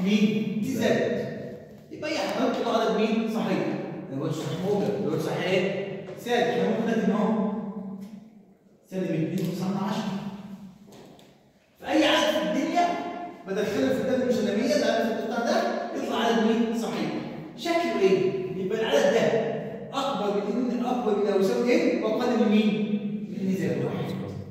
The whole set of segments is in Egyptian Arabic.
مين؟ دي زائد يبقى هي هنحط عدد مين؟ صحيح ما قلتش صحيح موجب ما قلتش صحيح ايه؟ سالب احنا ممكن نكتب اهو سالب 2 9 10 فاي عدد في الدنيا بدخله في الداله المشلميه ده في القطاع ده يطلع عدد مين؟ صحيح شكله ايه؟ يبقى العدد ده اكبر من اكبر من او يساوي ايه؟ واقل من مين؟ من زائد واحد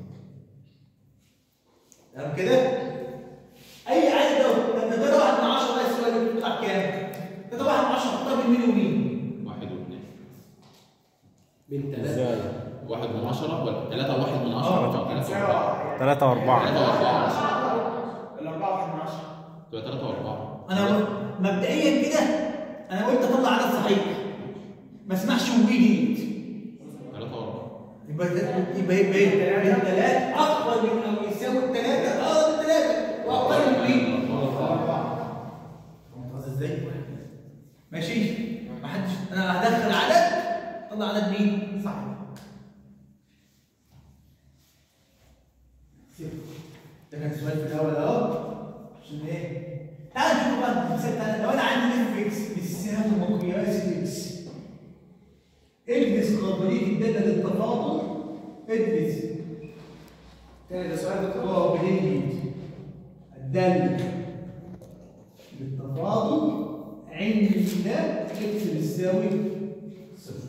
تمام كده؟ اي عدد ده لما ده واحد من 10 بقى السؤال اللي بيطلع كام؟ ده واحد من 10 حطها بين مين ومين؟ واحد واثنين بنت ازاي واحد من عشرة ولا ثلاثة واحد من عشرة ولا ثلاثة وأربعة ثلاثة وأربعة ثلاثة وأربعة الأربعة واحد من عشرة تبقى ثلاثة وأربعة انا مبدئيا كده انا قلت اطلع عدد صحيح ما اسمعش وجديد ثلاثة وأربعة يبقى ده- يبقى يبقى ايه؟ يبقى الثلاث اكبر من او يساوي الثلاثه اه الثلاثه واقل من مين؟ فهمت قصدي ازاي؟ ماشي؟ ما حدش انا هدخل عدد طلع عدد مين؟ صحيح ده كان سؤال في الاول اهو عشان ايه؟ تعال نشوف بقى المثال بتاعنا لو انا عندي اف اكس بيساوي مقياس اكس ادرس قابليه الداله للتفاضل ادرس تاني ده سؤال دكتور قابليه الداله للتفاضل عند ده اكس بيساوي صفر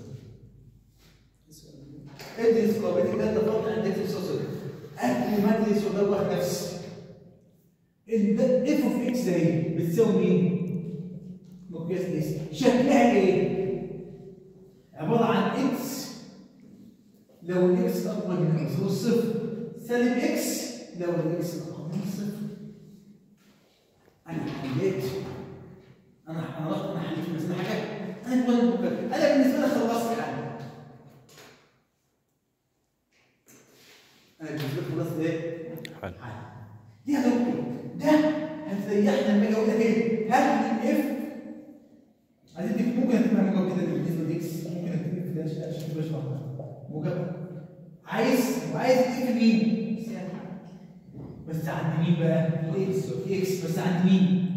ادرس قابليه الداله للتفاضل عند اكس بيساوي صفر اهل مدرس ودوخ نفسي اف اوف اكس ده ايه؟ بتساوي مين؟ مقياس اكس شكلها ايه؟ عباره عن اكس لو الاكس اكبر من او يساوي صفر سالب اكس لو الاكس اكبر من صفر انا حليت انا انا رحت انا حليت بالنسبه لي حاجه انا بقول لك انا بالنسبه لي خلصت حاجه انا بالنسبه لي خلصت ايه؟ حلو دي يا دكتور ده هتريحنا لما اجي اقول لك ايه هات الاف عايزين تكتب ممكن اكتبها موجب كده بالنسبه لاكس ممكن اكتب في ده عشان تبقى شرحها موجب عايز وعايز الاف مين؟ بس عند مين بقى؟ اكس اكس بس عند مين؟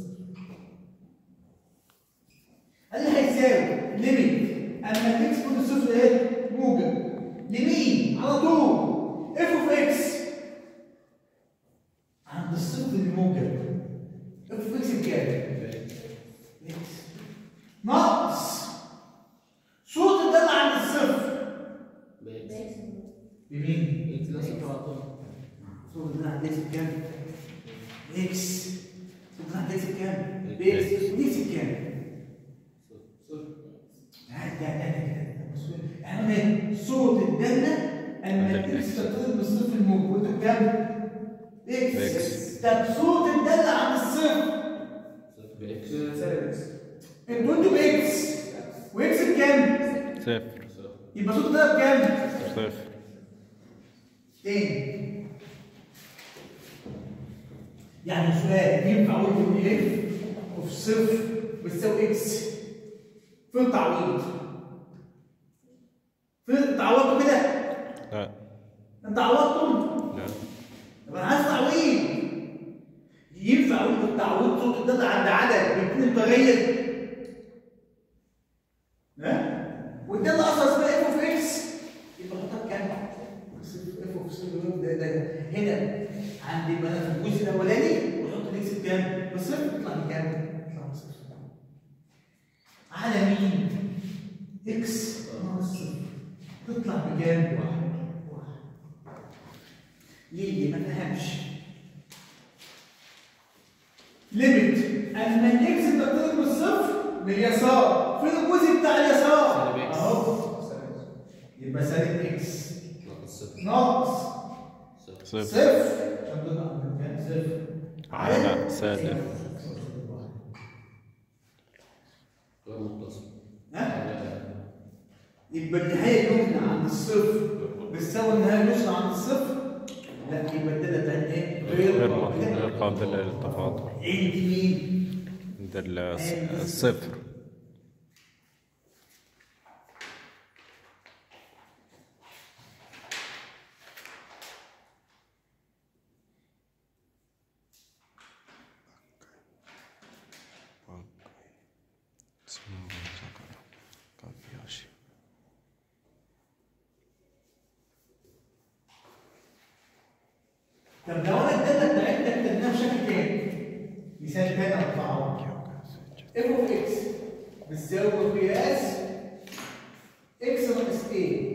قال لي هيساوي ليميت اما الاكس كل صفر ايه؟ موجب لمين؟ على طول اف اوف اكس عند الصفر الموجب اف اوف اكس بكام؟ اكس ناقص صوت الدم عند الصفر بمين؟ اكس ده صفر على طول صوت الدم عند اكس بكام؟ اكس صوت الدم عند اكس بكام؟ باكس واكس بكام؟ ده ده ده كده بص احنا ايه؟ صوت الدالة اما الاكس تتصل بالصفر الموجب وانتوا بكام؟ اكس إكس. طب صوت الدالة عند الصفر بإكس سالب اكس انتوا انتوا باكس واكس بكام؟ صفر يبقى صوت الدالة بكام؟ صفر تاني يعني سؤال ينفع اقول ان اف اوف صفر بتساوي اكس فين التعويض؟ فين تعوضتوا كده؟ لا انت عوضتم؟ لا طب انا عايز تعويض ينفع اقول بالتعويض صوت الداتا عند عدد بيكون متغير ها والداتا اصلا اسمها اف اوف اكس يبقى حطها بكام؟ اف اوف صفر ده ده هنا عندي يبقى انا في الجزء الاولاني واحط الاكس بكام؟ بصفر يطلع بكام؟ يطلع بصفر على مين؟ اكس ناقص صفر تطلع بكام؟ واحد واحد ليه ما فهمش ليميت اما الاكس بتضرب بالصفر باليسار فين الجزء بتاع اليسار سالب إكس. اهو يبقى سالب اكس ناقص صفر ناقص صفر صفر صفر عشان تطلع من كام صفر على سالب غير متصل ها يبقى النهايه اليمنى عند الصفر بتساوي النهايه اليسرى عند الصفر لا يبقى الداله بتاعتنا ايه؟ غير غير غير كده. قابلة للتفاضل عند مين؟ ده الص- الصفر طب لو انا الداله بتاعتنا كتبناها بشكل تاني مثال تاني ارفعه اف اوف اكس بتساوي قياس اكس ناقص ايه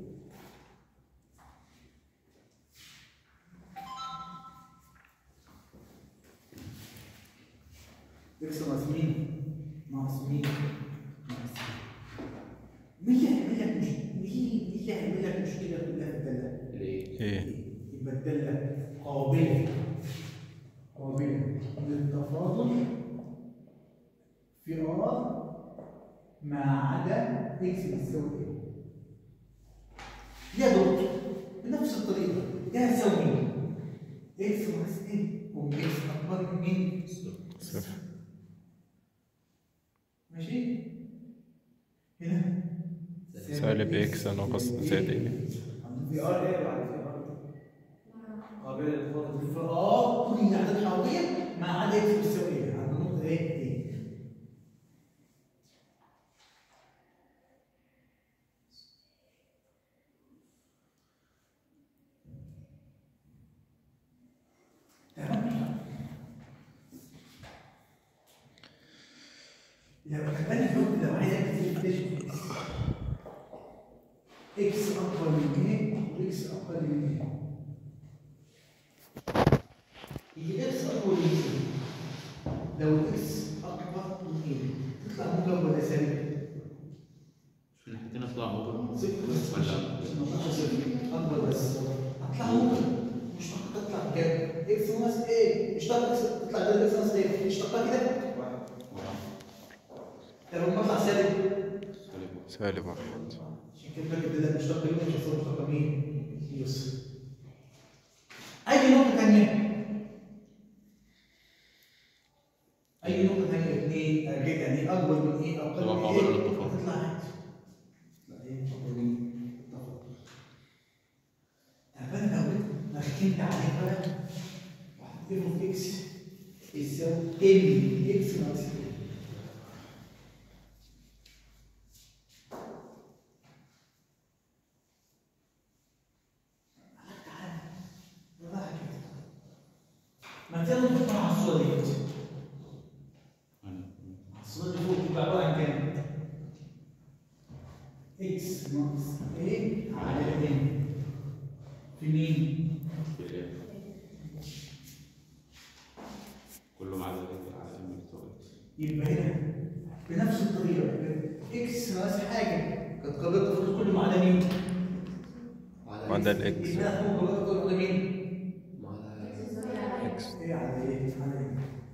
اكس ناقص مين؟ ناقص مين؟ ناقص مين مين اللي هيعمل لك مش مين مين اللي هيعمل لك مشكله كلها في الداله؟ الايه؟ ايه يبقى الداله قابله قابله للتفاضل في ار ما عدا اكس بتساوي ايه؟ يا دكتور بنفس الطريقه ده هتساوي مين؟ اكس ناقص ايه؟ واكس اكبر من مين؟ صفر ماشي؟ هنا سالب اكس ناقص زائد ايه في ار ايه بعد في ار قابل للفضل في ار كل الاعداد الحراريه ما عدا اكس بتساوي ايه؟ عند النقطه ايه؟ ايه؟ تمام؟ لو كمان الوقت لو عايزك تكتشف اكس اكبر من ايه واكس اقل من ايه يجي اكس اكبر من ايه لو اكس اكبر من ايه تطلع موجب ولا سالب؟ مش من حتتين اطلع موجب صفر بس ولا ما تطلعش صفر اكبر بس هطلع موجب مش هتطلع تطلع كام؟ اكس ناقص ايه؟ مش هتطلع اكس تطلع ده اكس ناقص ايه؟ مش هتطلع كده؟ طب لما اطلع سالب سالب واحد عشان كده فاكر ده مشتق يوم مش هيصير مشتق مين؟ يوسف. أي نقطة تانية؟ أي نقطة تانية اثنين أجل يعني أكبر من إيه أقل تبقى من قابلة إيه؟ للتفاضل. هتطلع عادي. لا إيه أكبر من التفاضل. طب أنا لو ركنت عليك بقى وحطيت له في إكس يساوي إم إكس ناقص إيه؟ بالراحة كده. ما تقدر تحط على الصورة دي الصورة دي فوق تبقى عبارة عن كام؟ اكس ناقص ايه على اتنين في مين؟ كله مع ذلك على ام بتساوي يبقى هنا بنفس الطريقة اكس ناقص حاجة كانت قابلة تفضل كله ما عدا مين؟ ما عدا الإكس. يبقى هتكون قابلة تفضل ما عدا مين؟ اكس ايه على ايه؟ على ايه؟